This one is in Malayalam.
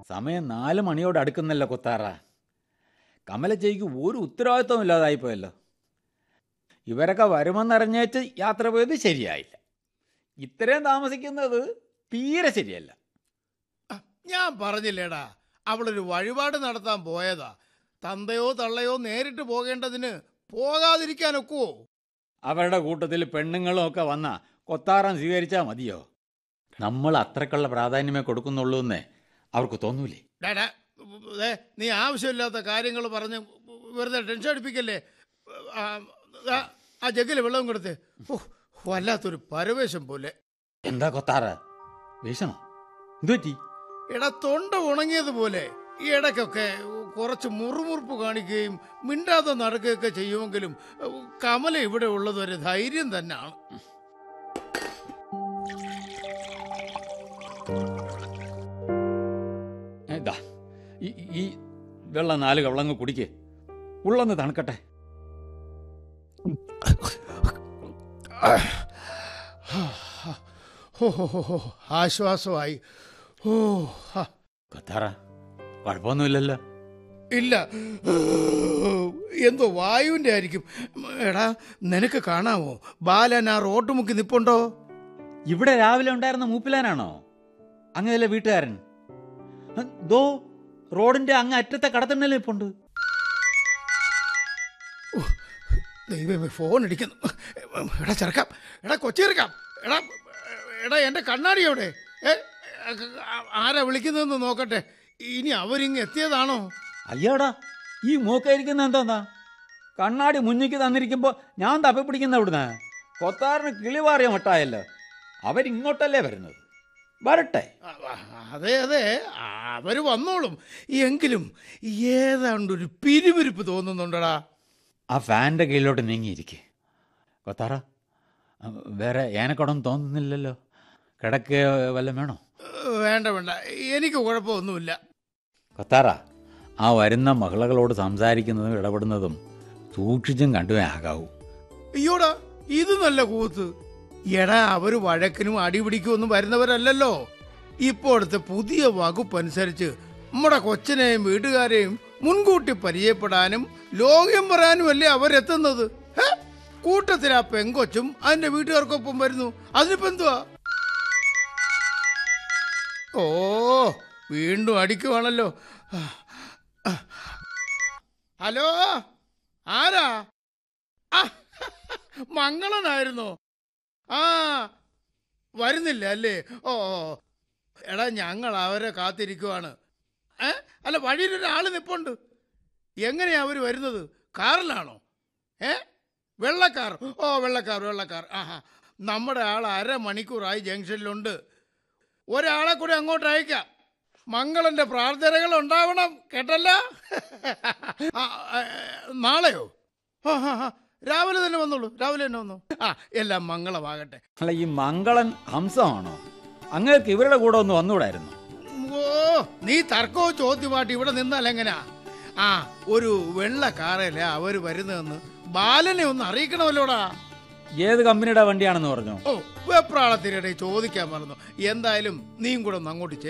സമയം നാല് മണിയോട് അടുക്കുന്നല്ലോ കൊത്താറ കമലച്ചേക്ക് ഒരു ഉത്തരവാദിത്വം ഇല്ലാതായിപ്പോയല്ലോ ഇവരൊക്കെ വരുമെന്നറിഞ്ഞേച്ച് യാത്ര പോയത് ശരിയായില്ല ഇത്രയും താമസിക്കുന്നത് തീരെ ശരിയല്ല ഞാൻ പറഞ്ഞില്ലേടാ അവളൊരു വഴിപാട് നടത്താൻ പോയതാ തന്തയോ തള്ളയോ നേരിട്ട് പോകേണ്ടതിന് പോകാതിരിക്കാൻ ഒക്കുവോ അവരുടെ കൂട്ടത്തിൽ പെണ്ണുങ്ങളും ഒക്കെ വന്ന കൊത്താറം സ്വീകരിച്ചാൽ മതിയോ നമ്മൾ അത്രക്കുള്ള പ്രാധാന്യമേ കൊടുക്കുന്നുള്ളൂ എന്നേ അവർക്ക് തോന്നൂലേ ഡാടാ ദേ, നീ ആവശ്യമില്ലാത്ത കാര്യങ്ങൾ പറഞ്ഞ് വെറുതെ ടെൻഷൻ അടിപ്പിക്കല്ലേ ആ, ആ, ആ ജഗ്ഗിൽ വെള്ളം കൊടുത്ത് ഓ വല്ലാത്തൊരു പരവേശം പോലെ എന്താ കൊത്താറ വീശണോ എന്തു പറ്റി എടാ തൊണ്ട ഉണങ്ങിയതുപോലെ ഈ ഇടയ്ക്കൊക്കെ കുറച്ച് മുറുമുറുപ്പ് കാണിക്കുകയും മിണ്ടാതെ നടക്കുകയൊക്കെ ചെയ്യുമെങ്കിലും കമല ഇവിടെ ഉള്ളത് ഒരു ധൈര്യം തന്നെയാണ് ഇതാ ഈ ഈ വെള്ളം നാല് കവളങ്ങ് കുടിക്ക് ഉള്ളൊന്ന് തണുക്കട്ടെ ഹോ ഹോ ഹോ ഹോ ആശ്വാസമായി ഓ ഹാ. കൊത്താറ കുഴപ്പമൊന്നുമില്ലല്ലോ ഇല്ല എന്തോ വായുവിന്റെ ആയിരിക്കും എടാ നിനക്ക് കാണാമോ ബാലൻ ആ റോഡ് മുക്കി നിപ്പുണ്ടോ ഇവിടെ രാവിലെ ഉണ്ടായിരുന്ന മൂപ്പിലാനാണോ അങ്ങനെയല്ലേ വീട്ടുകാരൻ ഹ, ദോ റോഡിന്റെ അങ്ങ് അറ്റത്തെ കടത്തിണ്ണലും ഇപ്പുണ്ട് ദൈവമേ ഫോൺ അടിക്കുന്നു എടാ ചെറുക്കാം എടാ കൊച്ചിറക്കാം എടാ എടാ എൻ്റെ കണ്ണാടി എവിടെ ഏ ആരാ വിളിക്കുന്നതെന്ന് നോക്കട്ടെ ഇനി അവരിങ്ങ് എത്തിയതാണോ അയ്യോടാ ഈ മൂക്കായിരിക്കുന്ന എന്താ കണ്ണാടി മുന്നിക്ക് തന്നിരിക്കുമ്പോൾ ഞാൻ തപ്പിപ്പിടിക്കുന്ന ഇവിടുന്ന് കൊത്താറിന് കിളിവാറിയ മട്ടായല്ലോ അവരിങ്ങോട്ടല്ലേ വരുന്നത് വരട്ടെ ആ, ആ, അതെ അതെ അവർ വന്നോളും എങ്കിലും ഏതാണ്ടൊരു പിരിവിരിപ്പ് തോന്നുന്നുണ്ടടാ ആ ഫാനിൻ്റെ കീഴിലോട്ട് നീങ്ങിയിരിക്കെ കൊത്താറ ആ, വേറെ ഏനക്കടം തോന്നുന്നില്ലല്ലോ കിടക്ക് വല്ലതും വേണോ വേണ്ട വേണ്ട എനിക്ക് കുഴപ്പമൊന്നുമില്ല കൊത്താറ ആ വരുന്ന മകളകളോട് സംസാരിക്കുന്നതും ഇടപെടുന്നതും സൂക്ഷിച്ചും കണ്ടുവേ ആകാവൂ അയ്യോടാ ഇത് നല്ല കൂത്ത് എടാ അവര് വഴക്കിനും അടിപിടിക്കും ഒന്നും വരുന്നവരല്ലല്ലോ ഇപ്പോഴത്തെ പുതിയ വകുപ്പ് അനുസരിച്ച് നമ്മുടെ കൊച്ചിനെയും വീട്ടുകാരെയും മുൻകൂട്ടി പരിചയപ്പെടാനും ലോകം പറയാനും അല്ലേ അവരെത്തുന്നത് ഹെ? കൂട്ടത്തിൽ ആ പെങ്കൊച്ചും അതിന്റെ വീട്ടുകാർക്കൊപ്പം വരുന്നു അതിനിപ്പോ എന്തുവാ ഓ വീണ്ടും അടിക്കുവാണല്ലോ ഹലോ ആരാ ആ, മംഗളനായിരുന്നോ ആ വരുന്നില്ല അല്ലേ ഓ ഓ. എടാ ഞങ്ങൾ അവരെ കാത്തിരിക്കുവാണ് ഏ അല്ല വഴിയിൽ ഒരാൾ നിപ്പുണ്ട് എങ്ങനെയാ അവർ വരുന്നത് കാറിലാണോ ഏ വെള്ളക്കാർ ഓ വെള്ളക്കാർ വെള്ളക്കാർ ആഹാ നമ്മുടെ ആൾ അരമണിക്കൂറായി ജംഗ്ഷനിലുണ്ട് ഒരാളെ കൂടി അങ്ങോട്ട് അയക്കാം മംഗളന്റെ പ്രാർത്ഥനകൾ ഉണ്ടാവണം കേട്ടല്ല ആ, ആ, നാളെയോ ആ, ആ, ആ. രാവിലെ തന്നെ വന്നോളൂ രാവിലെ തന്നെ വന്നോ ആ എല്ലാം മംഗളമാകട്ടെ അല്ല ഈ മംഗളൻ ഹംസമാണോ അങ്ങേർക്ക് ഇവരുടെ കൂടെ ഒന്ന് വന്നുകൂടായിരുന്നു ഓ നീ തർക്കവും ചോദ്യമായിട്ട് ഇവിടെ നിന്നാൽ എങ്ങനാ ആ ഒരു വെള്ള കാറല്ലേ അവര് വരുന്നതെന്ന് ബാലനെ ഒന്ന് അറിയിക്കണമല്ലോടാ ഏത് കമ്പനിയുടെ വണ്ടിയാണെന്ന് പറഞ്ഞു ഓ വെപ്രാളത്തിനിടെ ചോദിക്കാൻ മറന്നു എന്തായാലും നീയും കൂടെ ഒന്ന് അങ്ങോട്ട് ചെല്ല്.